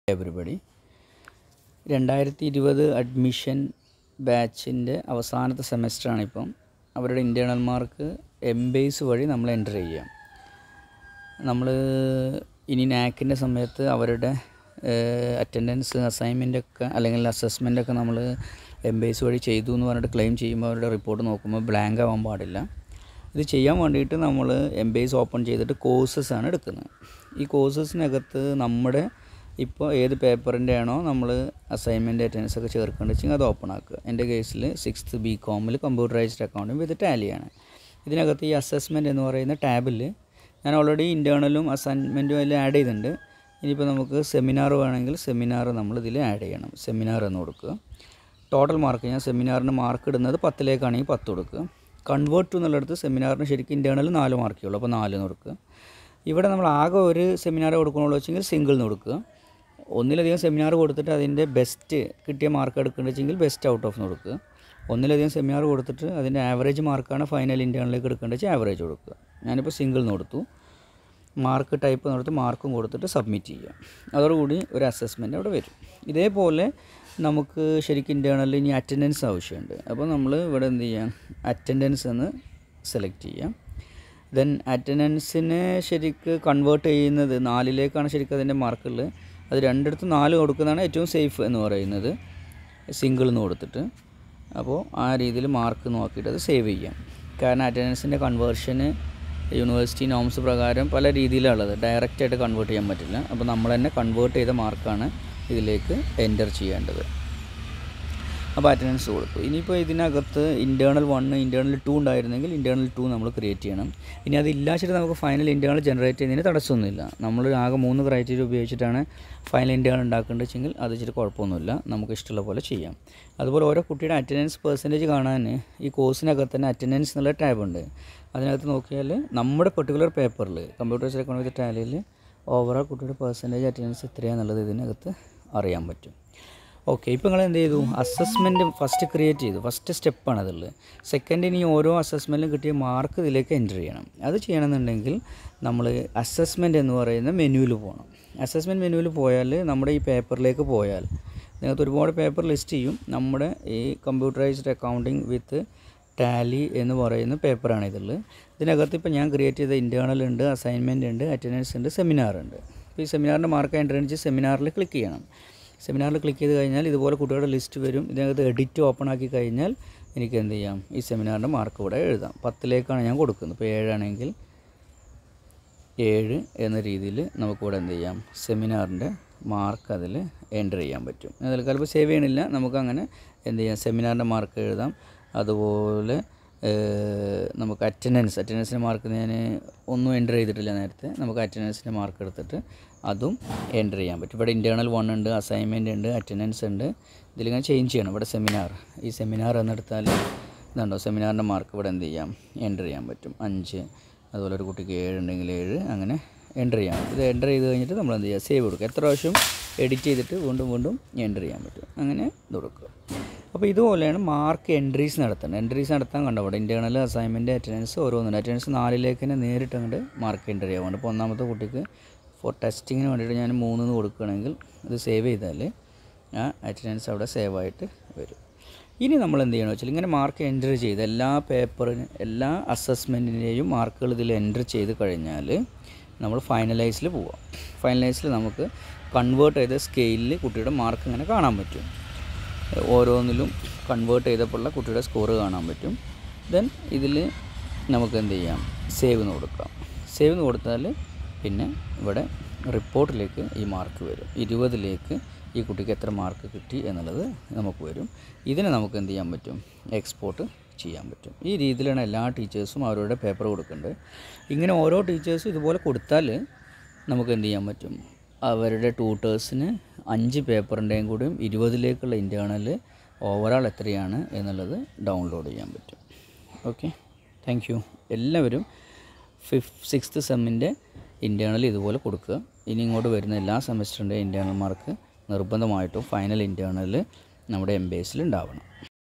everybody രണ്ടായിരത്തി ഇരുപത് admission ബാച്ചിൻ്റെ അവസാനത്തെ സെമസ്റ്ററാണ് ഇപ്പം അവരുടെ ഇൻറ്റേർണൽ മാർക്ക് എം ബേസ് വഴി നമ്മൾ എൻ്റർ ചെയ്യാം നമ്മൾ ഇനി നാക്കിൻ്റെ സമയത്ത് അവരുടെ അറ്റൻഡൻസ് അസൈൻമെൻ്റ് ഒക്കെ അല്ലെങ്കിൽ അസസ്മെൻ്റ് ഒക്കെ നമ്മൾ എം ബേസ് വഴി ചെയ്തു എന്ന് പറഞ്ഞിട്ട് ക്ലെയിം ചെയ്യുമ്പോൾ അവരുടെ റിപ്പോർട്ട് നോക്കുമ്പോൾ ബ്ലാങ്ക് ആവാൻ പാടില്ല ഇത് ചെയ്യാൻ വേണ്ടിയിട്ട് നമ്മൾ എം ബേസ് ഓപ്പൺ ചെയ്തിട്ട് കോഴ്സസ് ആണ് എടുക്കുന്നത് ഈ കോഴ്സസിനകത്ത് നമ്മുടെ ഇപ്പോൾ ഏത് പേപ്പറിൻ്റെ ആണോ നമ്മൾ അസൈൻമെൻറ്റ് അറ്റൻഡൻസ് ഒക്കെ ചേർക്കേണ്ടത് വെച്ചാൽ അത് ഓപ്പൺ ആക്കുക എൻ്റെ കേസിൽ സിക്സ്ത്ത് ബി കോമിൽ കമ്പ്യൂട്ടറൈസ്ഡ് അക്കൗണ്ടും വിത്ത് ടാലിയാണ് ഇതിനകത്ത് ഈ അസസ്മെൻറ്റ് എന്ന് പറയുന്ന ടാബിൽ ഞാൻ ഓൾറെഡി ഇൻറ്റേർണലും അസൈൻമെൻറ്റും അതിൽ ആഡ് ചെയ്തിട്ടുണ്ട് ഇനിയിപ്പോൾ നമുക്ക് സെമിനാർ വേണമെങ്കിൽ സെമിനാർ നമ്മൾ ഇതിൽ ആഡ് ചെയ്യണം സെമിനാർ എന്ന് കൊടുക്കുക ടോട്ടൽ മാർക്ക് ഞാൻ സെമിനാറിന് മാർക്ക് ഇടുന്നത് പത്തിലേക്കാണെങ്കിൽ പത്ത് കൊടുക്കുക കൺവേർട്ട് ടു എന്നുള്ളിടത്ത് സെമിനാറിന് ശരിക്കും ഇൻറ്റേർണൽ നാല് മാർക്കേ ഉള്ളൂ അപ്പോൾ നാല് എന്ന് കൊടുക്കുക ഇവിടെ നമ്മൾ ആകെ ഒരു സെമിനാർ കൊടുക്കണുള്ളൂ വെച്ചെങ്കിൽ സിംഗിൾ എന്ന് കൊടുക്കുക ഒന്നിലധികം സെമിനാർ കൊടുത്തിട്ട് അതിൻ്റെ ബെസ്റ്റ് കിട്ടിയ മാർക്ക് എടുക്കേണ്ടത് വെച്ചെങ്കിൽ ബെസ്റ്റ് ഔട്ട് ഓഫ് എന്ന് കൊടുക്കുക ഒന്നിലധികം സെമിനാർ കൊടുത്തിട്ട് അതിൻ്റെ ആവറേജ് മാർക്കാണ് ഫൈനൽ ഇൻറ്റേർണലിലേക്ക് എടുക്കേണ്ടത് വെച്ചാൽ ആവറേജ് കൊടുക്കുക ഞാനിപ്പോൾ സിംഗിൾ എന്ന് കൊടുത്തു മാർക്ക് ടൈപ്പ് എന്ന് കൊടുത്ത് മാർക്കും കൊടുത്തിട്ട് സബ്മിറ്റ് ചെയ്യുക അതോടുകൂടി ഒരു അസസ്മെൻറ്റ് അവിടെ വരും ഇതേപോലെ നമുക്ക് ശരിക്കും ഇൻറ്റേർണലിൽ ഇനി അറ്റൻഡൻസ് ആവശ്യമുണ്ട് അപ്പോൾ നമ്മൾ ഇവിടെ എന്ത് ചെയ്യാം അറ്റൻഡൻസ് എന്ന് സെലക്ട് ചെയ്യാം ദെൻ അറ്റൻഡൻസിനെ ശരിക്ക് കൺവേർട്ട് ചെയ്യുന്നത് നാലിലേക്കാണ് ശരിക്കും അതിൻ്റെ മാർക്കുള്ളത് അത് രണ്ടിടത്ത് നാല് കൊടുക്കുന്നതാണ് ഏറ്റവും സേഫ് എന്ന് പറയുന്നത് സിംഗിൾ എന്ന് കൊടുത്തിട്ട് അപ്പോൾ ആ രീതിയിൽ മാർക്ക് നോക്കിയിട്ട് അത് സേവ് ചെയ്യാം കാരണം അറ്റൻഡൻസിൻ്റെ കൺവേർഷന് യൂണിവേഴ്സിറ്റി നോംസ് പ്രകാരം പല രീതിയിലുള്ളത് ഡയറക്റ്റായിട്ട് കൺവേർട്ട് ചെയ്യാൻ പറ്റില്ല അപ്പോൾ നമ്മൾ തന്നെ കൺവേർട്ട് ചെയ്ത മാർക്കാണ് ഇതിലേക്ക് എൻറ്റർ ചെയ്യേണ്ടത് അപ്പോൾ അറ്റൻഡൻസ് കൊടുത്തു ഇനിയിപ്പോൾ ഇതിനകത്ത് ഇൻറ്റേർണൽ വണ്ണ് ഇൻറ്റേർണൽ ടു ഉണ്ടായിരുന്നെങ്കിൽ ഇൻറ്റേർണൽ ടു നമ്മൾ ക്രിയേറ്റ് ചെയ്യണം ഇനി അത് ഇല്ലാച്ചിട്ട് നമുക്ക് ഫൈനൽ ഇൻറ്റേർണൽ ജനറേറ്റ് ചെയ്യുന്നതിന് തടസ്സമൊന്നുമില്ല നമ്മൾ ആകെ മൂന്ന് ക്രൈറ്റീരിയ ഉപയോഗിച്ചിട്ടാണ് ഫൈനൽ ഇൻറ്റേർണൽ ഉണ്ടാക്കേണ്ടത് വെച്ചെങ്കിൽ അത് ഇച്ചിരി കുഴപ്പമൊന്നുമില്ല നമുക്ക് ഇഷ്ടമുള്ള പോലെ ചെയ്യാം അതുപോലെ ഓരോ കുട്ടിയുടെ അറ്റൻഡൻസ് പെർസെൻറ്റേജ് കാണാൻ ഈ കോഴ്സിനകത്ത് തന്നെ അറ്റൻഡൻസ് എന്നുള്ള ടാബ് ഉണ്ട് അതിനകത്ത് നോക്കിയാൽ നമ്മുടെ പെർട്ടിക്കുലർ പേപ്പറിൽ കമ്പ്യൂട്ടേഴ്സ് എക്കണോമിക് ടാലിയിൽ ഓവറോൾ കുട്ടിയുടെ പെർസെൻറ്റേജ് അറ്റൻഡൻസ് എത്രയാണെന്നുള്ളത് ഇതിനകത്ത് അറിയാൻ പറ്റും ഓക്കെ ഇപ്പോൾ നിങ്ങൾ എന്ത് ചെയ്തു അസസ്മെൻറ്റ് ഫസ്റ്റ് ക്രിയേറ്റ് ചെയ്തു ഫസ്റ്റ് സ്റ്റെപ്പാണ് അതുള്ളത് സെക്കൻഡ് ഇനി ഓരോ അസസ്മെൻറ്റിലും കിട്ടിയ മാർക്ക് ഇതിലേക്ക് എൻറ്റർ ചെയ്യണം അത് ചെയ്യണമെന്നുണ്ടെങ്കിൽ നമ്മൾ അസസ്മെൻറ്റ് എന്ന് പറയുന്ന മെനുവിൽ പോകണം അസസ്മെൻറ്റ് മെനുവിൽ പോയാൽ നമ്മുടെ ഈ പേപ്പറിലേക്ക് പോയാൽ നിങ്ങൾക്ക് ഒരുപാട് പേപ്പർ ലിസ്റ്റ് ചെയ്യും നമ്മുടെ ഈ കമ്പ്യൂട്ടറൈസ്ഡ് അക്കൗണ്ടിങ് വിത്ത് ടാലി എന്ന് പറയുന്ന പേപ്പറാണ് ഇതുള്ളത് ഇതിനകത്ത് ഇപ്പോൾ ഞാൻ ക്രിയേറ്റ് ചെയ്ത ഇൻറ്റേർണൽ ഉണ്ട് അസൈൻമെൻറ്റ് ഉണ്ട് അറ്റൻഡൻസ് ഉണ്ട് സെമിനാർ ഉണ്ട് അപ്പോൾ ഈ സെമിനാറിൻ്റെ മാർക്ക് എൻ്റർ ചെയ്ത് സെമിനാറിൽ ക്ലിക്ക് ചെയ്യണം സെമിനാറിൽ ക്ലിക്ക് ചെയ്ത് കഴിഞ്ഞാൽ ഇതുപോലെ കുട്ടികളുടെ ലിസ്റ്റ് വരും ഇതിനകത്ത് എഡിറ്റ് ഓപ്പൺ ആക്കി കഴിഞ്ഞാൽ എനിക്ക് എന്ത് ചെയ്യാം ഈ സെമിനാറിൻ്റെ മാർക്ക് ഇവിടെ എഴുതാം പത്തിലേക്കാണ് ഞാൻ കൊടുക്കുന്നത് ഇപ്പോൾ ഏഴാണെങ്കിൽ ഏഴ് എന്ന രീതിയിൽ നമുക്കിവിടെ എന്ത് ചെയ്യാം സെമിനാറിൻ്റെ മാർക്ക് അതിൽ എൻ്റർ ചെയ്യാൻ പറ്റും തൽക്കാലം ഇപ്പോൾ സേവ് ചെയ്യണില്ല നമുക്കങ്ങനെ എന്ത് ചെയ്യാം സെമിനാറിൻ്റെ മാർക്ക് എഴുതാം അതുപോലെ നമുക്ക് അറ്റൻഡൻസ് അറ്റൻഡൻസിൻ്റെ മാർക്ക് ഞാൻ ഒന്നും എൻ്റർ ചെയ്തിട്ടില്ല നേരത്തെ നമുക്ക് അറ്റൻഡൻസിൻ്റെ മാർക്ക് എടുത്തിട്ട് അതും എൻ്റർ ചെയ്യാൻ പറ്റും ഇവിടെ ഇൻറ്റേർണൽ വൺ ഉണ്ട് അസൈൻമെൻറ്റ് ഉണ്ട് അറ്റൻഡൻസ് ഉണ്ട് ഇതിലിങ്ങനെ ചേഞ്ച് ചെയ്യണം ഇവിടെ സെമിനാർ ഈ സെമിനാർ എന്നെടുത്താൽ ഇതുണ്ടോ സെമിനാറിൻ്റെ മാർക്ക് ഇവിടെ എന്ത് ചെയ്യാം എൻ്റർ ചെയ്യാൻ പറ്റും അഞ്ച് അതുപോലെ ഒരു കുട്ടിക്ക് ഏഴ് ഉണ്ടെങ്കിൽ ഏഴ് അങ്ങനെ എൻ്റർ ചെയ്യാം ഇത് എൻ്റർ ചെയ്ത് കഴിഞ്ഞിട്ട് നമ്മൾ എന്ത് ചെയ്യുക സേവ് കൊടുക്കുക എത്ര പ്രാവശ്യം എഡിറ്റ് ചെയ്തിട്ട് വീണ്ടും വീണ്ടും എൻ്റർ ചെയ്യാൻ പറ്റും അങ്ങനെ ഇത് കൊടുക്കുക അപ്പോൾ ഇതുപോലെയാണ് മാർക്ക് എൻട്രീസ് നടത്തുന്നത് എൻട്രീസ് നടത്താൻ കണ്ടോ ഇവിടെ ഇൻറ്റേർണൽ അസൈൻമെൻറ്റ് അറ്റൻഡൻസ് ഓരോന്നിനും അറ്റൻഡൻസ് നാലിലേക്ക് തന്നെ നേരിട്ട് അങ്ങോട്ട് മാർക്ക് എൻ്റർ ചെയ്യാൻ ഇപ്പോൾ ഒന്നാമത്തെ കുട്ടിക്ക് ഫോർ ടെസ്റ്റിങ്ങിന് വേണ്ടിയിട്ട് ഞാൻ മൂന്നിന്ന് കൊടുക്കുകയാണെങ്കിൽ ഇത് സേവ് ചെയ്താൽ ആ അറ്റൻഡൻസ് അവിടെ സേവ് ആയിട്ട് വരും ഇനി നമ്മൾ എന്ത് ചെയ്യണമെന്ന് വെച്ചാൽ ഇങ്ങനെ മാർക്ക് എൻ്റർ ചെയ്ത് എല്ലാ പേപ്പറിന് എല്ലാ അസസ്മെൻറ്റിൻ്റെയും മാർക്കുകൾ ഇതിൽ എൻ്റർ ചെയ്ത് കഴിഞ്ഞാൽ നമ്മൾ ഫൈനലൈസിൽ പോവാം ഫൈനലൈസിൽ നമുക്ക് കൺവേർട്ട് ചെയ്ത സ്കെയിലിൽ കുട്ടിയുടെ മാർക്ക് ഇങ്ങനെ കാണാൻ പറ്റും ഓരോന്നിലും കൺവേർട്ട് ചെയ്തപ്പോഴുള്ള കുട്ടിയുടെ സ്കോർ കാണാൻ പറ്റും ദെൻ ഇതിൽ നമുക്ക് എന്ത് ചെയ്യാം സേവ് എന്ന് കൊടുക്കാം സേവ് എന്ന് കൊടുത്താൽ പിന്നെ ഇവിടെ റിപ്പോർട്ടിലേക്ക് ഈ മാർക്ക് വരും ഇരുപതിലേക്ക് ഈ കുട്ടിക്ക് എത്ര മാർക്ക് കിട്ടി എന്നുള്ളത് നമുക്ക് വരും ഇതിനെ നമുക്ക് എന്ത് ചെയ്യാൻ പറ്റും എക്സ്പോർട്ട് ചെയ്യാൻ പറ്റും ഈ രീതിയിലാണ് എല്ലാ ടീച്ചേഴ്സും അവരുടെ പേപ്പർ കൊടുക്കേണ്ടത് ഇങ്ങനെ ഓരോ ടീച്ചേഴ്സും ഇതുപോലെ കൊടുത്താൽ നമുക്ക് എന്ത് ചെയ്യാൻ പറ്റും അവരുടെ ട്യൂട്ടേഴ്സിന് അഞ്ച് പേപ്പറിൻ്റെയും കൂടിയും ഇരുപതിലേക്കുള്ള ഇൻറ്റേർണൽ ഓവറാൾ എത്രയാണ് എന്നുള്ളത് ഡൗൺലോഡ് ചെയ്യാൻ പറ്റും ഓക്കെ താങ്ക് യു എല്ലാവരും ഫിഫ് സിക്സ്ത് സെമ്മിൻ്റെ ഇൻറ്റേർണൽ ഇതുപോലെ കൊടുക്കുക ഇനി ഇങ്ങോട്ട് വരുന്ന എല്ലാ സെമസ്റ്ററിൻ്റെ ഇൻറ്റേർണൽ മാർക്ക് നിർബന്ധമായിട്ടും ഫൈനൽ ഇൻറ്റേർണൽ നമ്മുടെ എം ബി എസിൽ ഉണ്ടാവണം